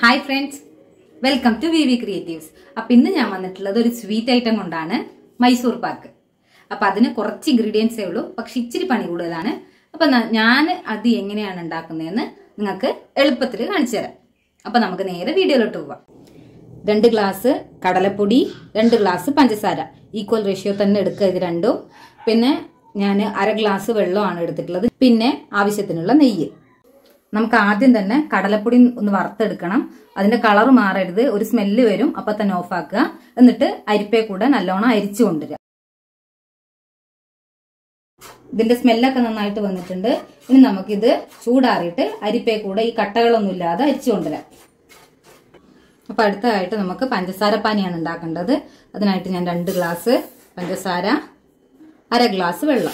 hi friends welcome to V V creatives അപ്പൊ ഇന്ന് ഞാൻ വന്നിട്ടുള്ളത് ഒരു സ്വീറ്റ് ഐറ്റം കൊണ്ടാണ് മൈസൂർ പാക്ക് അപ്പൊ അതിന് കുറച്ച് ഇൻഗ്രീഡിയൻസേ ഉള്ളൂ പക്ഷെ ഇച്ചിരി പണി കൂടുതലാണ് അപ്പൊ ഞാൻ അത് എങ്ങനെയാണ് ഉണ്ടാക്കുന്നതെന്ന് നിങ്ങൾക്ക് എളുപ്പത്തിൽ കാണിച്ചു തരാം അപ്പൊ നമുക്ക് നേരെ വീഡിയോയിലോട്ട് പോവാം രണ്ട് ഗ്ലാസ് കടലപ്പൊടി രണ്ട് ഗ്ലാസ് പഞ്ചസാര ഈക്വൽ റേഷ്യോ തന്നെ എടുക്കുക ഇത് രണ്ടും പിന്നെ ഞാൻ അര ഗ്ലാസ് വെള്ളമാണ് എടുത്തിട്ടുള്ളത് പിന്നെ ആവശ്യത്തിനുള്ള നെയ്യ് നമുക്ക് ആദ്യം തന്നെ കടലപ്പൊടി ഒന്ന് വറുത്തെടുക്കണം അതിന്റെ കളർ മാറരുത് ഒരു സ്മെല്ല് വരും അപ്പൊ തന്നെ ഓഫ് ആക്കുക എന്നിട്ട് അരിപ്പയെ കൂടെ നല്ലോണം അരിച്ചു കൊണ്ടുവരിക ഇതിന്റെ സ്മെല്ലൊക്കെ നന്നായിട്ട് വന്നിട്ടുണ്ട് ഇനി നമുക്കിത് ചൂടാറിയിട്ട് അരിപ്പയെ കൂടെ ഈ കട്ടകളൊന്നും ഇല്ലാതെ അരിച്ചു കൊണ്ടുവരാം അപ്പൊ അടുത്തതായിട്ട് നമുക്ക് പഞ്ചസാര പാനിയാണ് ഉണ്ടാക്കേണ്ടത് അതിനായിട്ട് ഞാൻ രണ്ട് ഗ്ലാസ് പഞ്ചസാര അര ഗ്ലാസ് വെള്ളം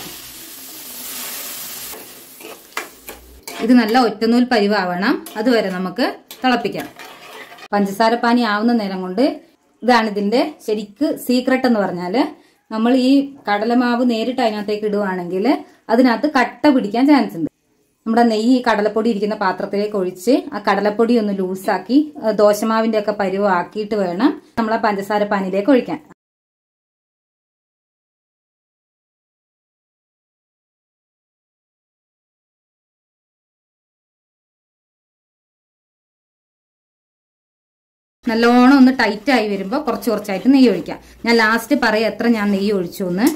ഇത് നല്ല ഒറ്റനൂൽ പരിവാവണം അതുവരെ നമുക്ക് തിളപ്പിക്കാം പഞ്ചസാര പാനി ആവുന്ന നേരം കൊണ്ട് ഇതാണ് ഇതിന്റെ ശരിക്ക് സീക്രട്ട് എന്ന് പറഞ്ഞാല് നമ്മൾ ഈ കടലമാവ് നേരിട്ട് അതിനകത്തേക്ക് ഇടുവാണെങ്കിൽ അതിനകത്ത് കട്ട പിടിക്കാൻ ചാൻസ് ഉണ്ട് നമ്മുടെ നെയ്യ് ഈ കടലപ്പൊടി ഇരിക്കുന്ന പാത്രത്തിലേക്ക് ഒഴിച്ച് ആ കടലപ്പൊടി ഒന്ന് ലൂസാക്കി ദോശമാവിന്റെ ഒക്കെ പരുവം ആക്കിയിട്ട് വേണം നമ്മൾ ആ പഞ്ചസാര പാനിലേക്ക് ഒഴിക്കാൻ നല്ലോണം ഒന്ന് ടൈറ്റ് ആയി വരുമ്പോൾ കുറച്ച് കുറച്ചായിട്ട് നെയ്യ് ഒഴിക്കാം ഞാൻ ലാസ്റ്റ് പറയാം എത്ര ഞാൻ നെയ്യ് ഒഴിച്ചു എന്ന്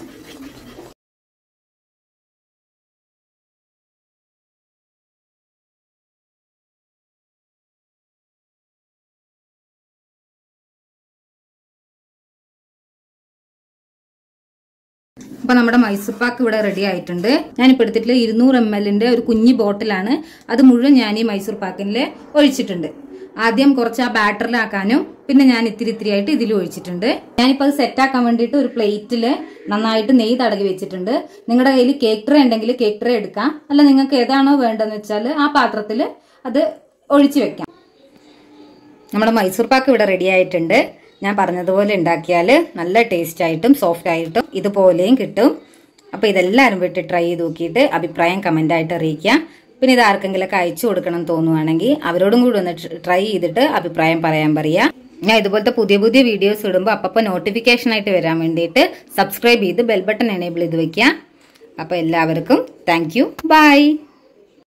അപ്പൊ നമ്മുടെ മൈസൂർ പാക്ക് ഇവിടെ റെഡി ആയിട്ടുണ്ട് ഞാനിപ്പോൾ എടുത്തിട്ടുള്ള ഇരുന്നൂറ് എം എല്ലിന്റെ ഒരു കുഞ്ഞി ബോട്ടിലാണ് അത് മുഴുവൻ ഞാൻ ഈ മൈസൂർ പാക്കിൽ ഒഴിച്ചിട്ടുണ്ട് ആദ്യം കുറച്ച് ആ ബാറ്ററിലാക്കാനും പിന്നെ ഞാൻ ഇത്തിരി ഇത്തിരി ആയിട്ട് ഇതിൽ ഒഴിച്ചിട്ടുണ്ട് ഞാനിപ്പോൾ അത് സെറ്റ് ആക്കാൻ വേണ്ടിയിട്ട് ഒരു പ്ലേറ്റിൽ നന്നായിട്ട് നെയ്യ് തടകി വെച്ചിട്ടുണ്ട് നിങ്ങളുടെ കയ്യിൽ കേക്ക് ട്രേ ഉണ്ടെങ്കിൽ കേക്ക് ട്രേ എടുക്കാം അല്ല നിങ്ങൾക്ക് ഏതാണോ വേണ്ടതെന്ന് വെച്ചാൽ ആ പാത്രത്തിൽ അത് ഒഴിച്ചു വെക്കാം നമ്മുടെ മൈസൂർ പാക്ക് ഇവിടെ റെഡി ആയിട്ടുണ്ട് ഞാൻ പറഞ്ഞതുപോലെ ഉണ്ടാക്കിയാൽ നല്ല ടേസ്റ്റ് ആയിട്ടും സോഫ്റ്റ് ആയിട്ടും ഇതുപോലെയും കിട്ടും അപ്പോൾ ഇതെല്ലാവരും വീട്ടിൽ ട്രൈ ചെയ്ത് നോക്കിയിട്ട് അഭിപ്രായം കമൻ്റ് ആയിട്ട് അറിയിക്കുക പിന്നെ ഇത് ആർക്കെങ്കിലൊക്കെ അയച്ചു കൊടുക്കണം തോന്നുവാണെങ്കിൽ അവരോടും കൂടി ഒന്ന് ട്രൈ ചെയ്തിട്ട് അഭിപ്രായം പറയാൻ പറയുക ഞാൻ ഇതുപോലത്തെ പുതിയ പുതിയ വീഡിയോസ് ഇടുമ്പോൾ അപ്പോൾ നോട്ടിഫിക്കേഷൻ ആയിട്ട് വരാൻ വേണ്ടിയിട്ട് സബ്സ്ക്രൈബ് ചെയ്ത് ബെൽ ബട്ടൺ എനേബിൾ ചെയ്ത് വെക്കുക അപ്പോൾ എല്ലാവർക്കും താങ്ക് യു ബൈ